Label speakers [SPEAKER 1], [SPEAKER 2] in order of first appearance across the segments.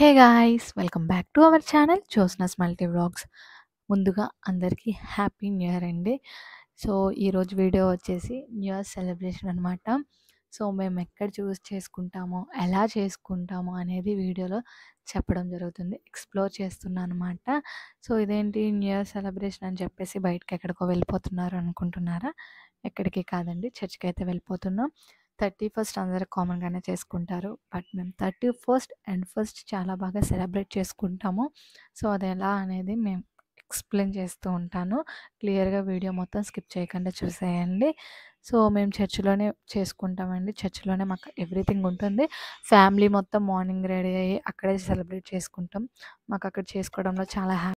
[SPEAKER 1] Hey guys! Welcome back to our channel Jyotsna's multi vlogs. ముందుగా అందరికీ happy new year అండి. So, ఈరోజు video వచ్చేసి న్యూ ఇయర్ సెలబ్రేషన్ అనమాట. సో, మేము ఎక్కడ చూస్ చేసుకుంటామో, ఎలా చేసుకుంటామో అనేది వీడియోలో చెప్పడం జరుగుతుంది. ఎక్స్‌ప్లోర్ చేస్తున్నా అనమాట. సో, ఇదేంటి న్యూ ఇయర్ సెలబ్రేషన్ అని చెప్పేసి బయటకి ఎక్కడికో వెళ్ళిపోతున్నారు అనుకుంటున్నారా? ఎక్కడికి కాదండి చర్చ్‌కైతే వెళ్ళిపోతున్నాం. 31st అందరూ కామన్‌గానే చేసుకుంటారు. బట్ మేము 31st అండ్ ఫస్ట్ చాలా బాగా సెలబ్రేట్ చేసుకుంటాము. సో, అదెలా అనేది మేము ఎక్స్‌ప్లెయిన్ చేస్తూ ఉంటాను. క్లియర్‌గా వీడియో మొత్తం స్కిప్ చేయకుండా చూసేయండి. సో, మేము చర్చ్‌లోనే చేసుకుంటామండి. చర్చ్‌లోనే మాకు ఎవ్రీథింగ్ ఉంటుంది. ఫ్యామిలీ మొత్తం మార్నింగ్ రెడీ అయ్యి అక్కడే సెలబ్రేట్ చేసుకుంటాం. మాకక్కడ చేసుకోవడంలో చాలా హ్యా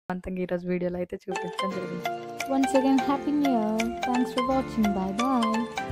[SPEAKER 1] అంతంగా ఈరోజు వీడియోలో అయితే చూపించడం జరిగింది once again happy new year thanks for watching bye bye